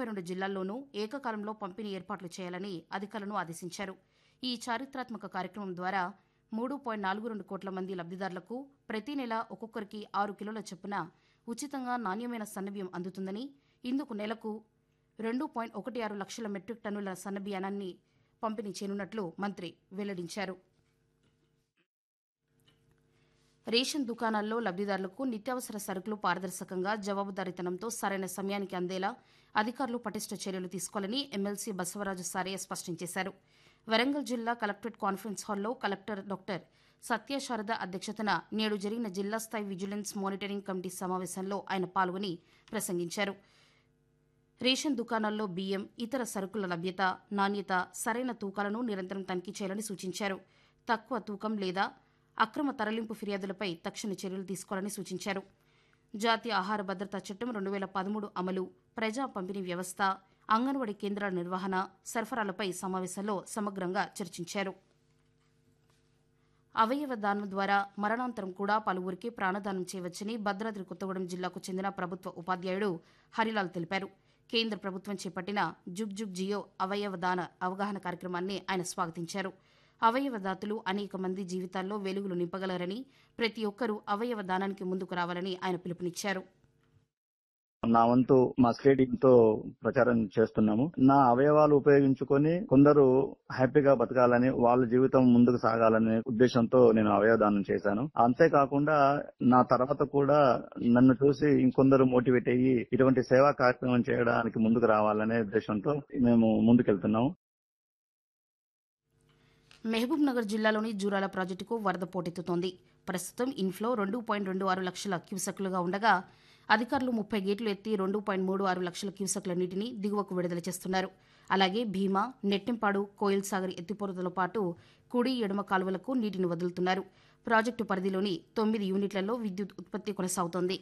ముప్పై రెండు జిల్లాల్లోనూ ఏకకాలంలో పంపిణీ ఏర్పాట్లు చేయాలని అధికారులను ఆదేశించారు ఈ చారిత్రాత్మక కార్యక్రమం ద్వారా మూడు పాయింట్ నాలుగు రెండు కోట్ల మంది లబ్దిదారులకు ప్రతి నెల ఒక్కొక్కరికి ఆరు కిలోల చొప్పున ఉచితంగా నాణ్యమైన సన్నబియ్యం అందుతుందని ఇందుకు నెలకు రెండు పాయింట్ ఒకటి ఆరు లక్షల మెట్రిక్ టన్నుల సన్నబియ్యానాన్ని పంపిణీ చేయనున్నట్లు మంత్రి వెల్లడించారు రేషన్ దుకాణాల్లో లబ్దిదారులకు నిత్యావసర సరుకులు పారదర్శకంగా జవాబుదారీతనంతో సరైన సమయానికి అందేలా అధికారులు పటిష్ట చర్యలు తీసుకోవాలని ఎమ్మెల్సీ బసవరాజు సారయ్య స్పష్టం చేశారు వరంగల్ జిల్లా కలెక్టరేట్ కాన్ఫరెన్స్ హాల్లో కలెక్టర్ డాక్టర్ సత్యశారద అధ్యక్షతన నేడు జరిగిన జిల్లా స్థాయి విజిలెన్స్ మానిటరింగ్ కమిటీ సమావేశంలో ఆయన పాల్గొని ప్రసంగించారు రేషన్ దుకాణాల్లో బియ్యం ఇతర సరుకుల లభ్యత నాణ్యత సరైన తూకాలను నిరంతరం తనిఖీ చేయాలని సూచించారు తక్కువ తూకం లేదా అక్రమ తరలింపు ఫిర్యాదులపై తక్షణ చర్యలు తీసుకోవాలని సూచించారు జాతీయ ఆహార భద్రతా చట్టం రెండు వేల పదమూడు అమలు ప్రజా పంపిణీ వ్యవస్థ అంగన్వాడీ కేంద్రాల నిర్వహణ సరఫరాలపై సమావేశంలో సమగ్రంగా చర్చించారు అవయవ దానం ద్వారా మరణాంతరం కూడా పలువురికి ప్రాణదానం చేయవచ్చని భద్రాద్రి కొత్తగూడెం జిల్లాకు చెందిన ప్రభుత్వ ఉపాధ్యాయుడు హరిలాల్ తెలిపారు కేంద్ర ప్రభుత్వం చేపట్టిన జుగ్ జుగ్ జియో అవయవ దాన అవగాహన కార్యక్రమాన్ని ఆయన స్వాగతించారు అవయవ దాతలు అనేక మంది జీవితాల్లో వెలుగులు నింపగలరని ప్రతి ఒక్కరూ అవయవ దానానికి ముందుకు రావాలని ఆయన పిలుపునిచ్చారు నా వంతు మా స్టేడియం తో ప్రచారం చేస్తున్నాము నా అవయవాలు ఉపయోగించుకొని కొందరు హ్యాపీగా బతకాలని వాళ్ళ జీవితం ముందుకు సాగాలనే ఉద్దేశంతో నేను అవయవదానం చేశాను అంతేకాకుండా నా తర్వాత కూడా నన్ను చూసి ఇంకొందరు మోటివేట్ అయ్యి ఇటువంటి సేవా కార్యక్రమం చేయడానికి ముందుకు రావాలనే ఉద్దేశంతో మేము ముందుకెళ్తున్నాము మహబూబ్ నగర్ జిల్లాలోని జూరాల ప్రాజెక్టుకు వరద పోటెత్తుతోంది ప్రస్తుతం ఇన్ఫ్లో రెండు పాయింట్ రెండు ఆరు లక్షల క్యూసెక్లుగా ఉండగా అధికారులు ముప్పై గేట్లు ఎత్తి రెండు పాయింట్ మూడు ఆరు లక్షల క్యూసెక్ల నీటిని దిగువకు విడుదల చేస్తున్నారు అలాగే భీమా నెట్టెంపాడు కోయిల్ సాగర్ ఎత్తిపోతలతో పాటు కుడి ఎడమ కాలువలకు నీటిని వదులుతున్నారు ప్రాజెక్టు పరిధిలోని తొమ్మిది యూనిట్లలో విద్యుత్ ఉత్పత్తి కొనసాగుతోంది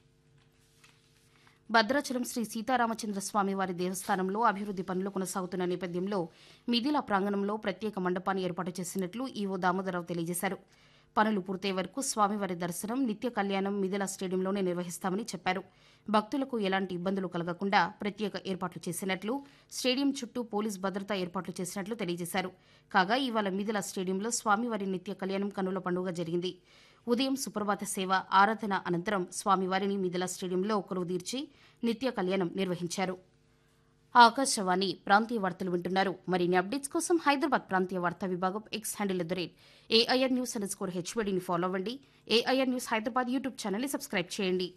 భద్రాచలం శ్రీ సీతారామచంద్ర స్వామి వారి దేవస్థానంలో అభివృద్ది పనులు కొనసాగుతున్న నేపథ్యంలో మిథిలా ప్రాంగణంలో ప్రత్యేక మండపాన్ని ఏర్పాటు చేసినట్లు ఈవో దామోదరరావు తెలియజేశారు పనులు పూర్తయ్యే వరకు స్వామివారి దర్శనం నిత్య కళ్యాణం మిథిలా స్టేడియంలోనే నిర్వహిస్తామని చెప్పారు భక్తులకు ఎలాంటి ఇబ్బందులు కలగకుండా ప్రత్యేక ఏర్పాట్లు చేసినట్లు స్టేడియం చుట్టూ పోలీస్ భద్రతా ఏర్పాట్లు చేసినట్లు తెలియజేశారు కాగా ఇవాళ మిథిలా స్టేడియంలో స్వామివారి నిత్య కళ్యాణం కన్నుల పండుగ జరిగింది ఉదయం సుప్రభాత సేవ ఆరాధన అనంతరం స్వామివారిని మిథిలా స్టేడియంలో కొలువుదీర్చి నిత్య కళ్యాణం నిర్వహించారు ఆకాశవాణి ప్రాంతీయ వార్తలు వింటున్నారు మరిన్ని అప్డేట్స్ కోసం హైదరాబాద్ ప్రాంతీయ వార్తా విభాగం X handle at the rate AIR news underscore హెచ్వడిని ఫాలో అవ్వండి ఏఐఆర్ న్యూస్ హైదరాబాద్ యూట్యూబ్ ఛానల్ని సబ్స్క్రైబ్ చేయండి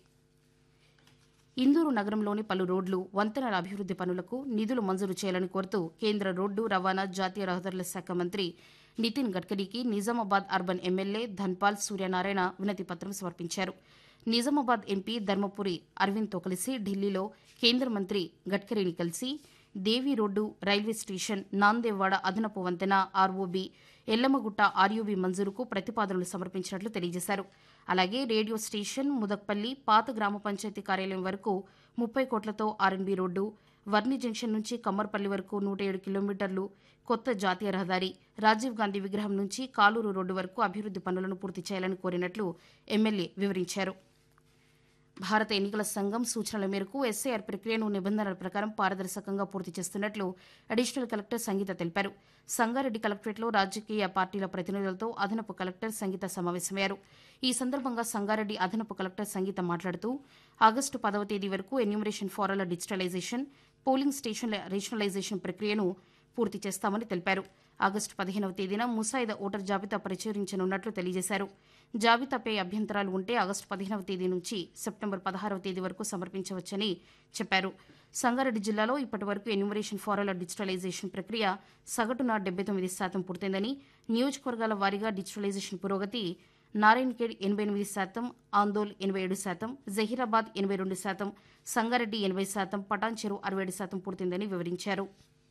ఇందూరు నగరంలోని పలు రోడ్లు వంతెనల అభివృద్ది పనులకు నిధులు మంజూరు చేయాలని కోరుతూ కేంద్ర రోడ్డు రవాణా జాతీయ రహదారుల శాఖ మంత్రి నితిన్ గడ్కరీకి నిజామాబాద్ అర్బన్ ఎమ్మెల్యే ధన్పాల్ సూర్యనారాయణ వినతి పత్రం సమర్పించారు నిజామాబాద్ ఎంపీ ధర్మపురి అరవింద్తో కలిసి ఢిల్లీలో కేంద్ర మంత్రి గడ్కరీని కలిసి Devi road railway station Nandevada అదనపు వంతెన ఆర్ఓబి ఎల్లమ్మగుట్ట ఆర్యూబీ మంజూరుకు ప్రతిపాదనలు సమర్పించినట్లు తెలియజేశారు అలాగే రేడియో స్టేషన్ ముదక్పల్లి పాత గ్రామ పంచాయతీ కార్యాలయం వరకు ముప్పై కోట్లతో ఆర్ఎన్బీ రోడ్డు వర్ని జంక్షన్ నుంచి కమ్మర్పల్లి వరకు నూట ఏడు కిలోమీటర్లు కొత్త జాతీయ రహదారి రాజీవ్ గాంధీ విగ్రహం నుంచి కాలూరు రోడ్డు వరకు అభివృద్ది పనులను పూర్తి చేయాలని కోరినట్లు ఎమ్మెల్యే వివరించారు భారత ఎన్నికల సంఘం సూచనల మేరకు ఎస్ఐఆర్ ప్రక్రియను నిబంధనల ప్రకారం పారదర్శకంగా పూర్తి చేస్తున్నట్లు అడిషనల్ కలెక్టర్ సంగీత తెలిపారు సంగారెడ్డి కలెక్టరేట్లో రాజకీయ పార్టీల ప్రతినిధులతో అదనపు కలెక్టర్ సంగీత సమావేశమయ్యారు ఈ సందర్భంగా సంగారెడ్డి అదనపు కలెక్టర్ సంగీత మాట్లాడుతూ ఆగస్టు పదవ తేదీ వరకు ఎన్యూమరేషన్ ఫారాల డిజిటలైజేషన్ పోలింగ్ స్టేషన్ల రేషనలైజేషన్ ప్రక్రియను పూర్తి చేస్తామని తెలిపారు ఆగస్టు పదిహేనవ తేదీన ముసాయిదా ఓటర్ జాబితా ప్రచురించనున్నట్లు తెలియజేశారు జాబితాపై అభ్యంతరాలు ఉంటే ఆగస్టు పదిహేనవ తేదీ నుంచి సెప్టెంబర్ పదహారవ తేదీ వరకు సమర్పించవచ్చని చెప్పారు సంగారెడ్డి జిల్లాలో ఇప్పటి వరకు ఎన్యూమరేషన్ ఫారాల డిజిటలైజేషన్ ప్రక్రియ సగటున డెబ్బై తొమ్మిది శాతం పూర్తయిందని నియోజకవర్గాల వారీగా డిజిటలైజేషన్ పురోగతి నారాయణఖేడ్ ఎనభై ఎనిమిది శాతం ఆందోల్ ఎనభై ఏడు శాతం జహీరాబాద్ ఎనభై రెండు శాతం సంగారెడ్డి ఎనభై శాతం పటాన్ చెరువు అరవై ఏడు శాతం పూర్తయిందని వివరించారు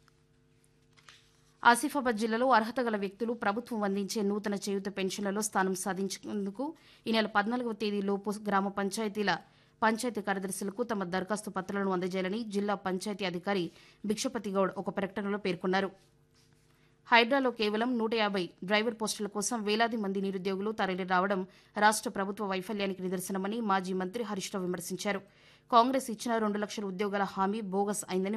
ఆసిఫాబాద్ జిల్లాలో అర్హత గల వ్యక్తులు ప్రభుత్వం అందించే నూతన చేయూత పెన్షన్లలో స్థానం సాధించేందుకు ఈ నెల పద్నాలుగవ తేదీలోపు గ్రామ పంచాయతీల పంచాయతీ కార్యదర్శులకు తమ దరఖాస్తు పత్రాలను అందజేయాలని జిల్లా పంచాయతీ అధికారి భిక్షపతి గౌడ్ ఒక ప్రకటనలో పేర్కొన్నారు హైడ్రాలో కేవలం నూట యాభై డ్రైవర్ పోస్టుల కోసం వేలాది మంది నిరుద్యోగులు తరలి రావడం రాష్ట్ర ప్రభుత్వ వైఫల్యానికి నిదర్శనమని మాజీ మంత్రి హరీష్ రావు విమర్శించారు కాంగ్రెస్ ఇచ్చిన రెండు లక్షల ఉద్యోగాల హామీ బోగస్ అయిందని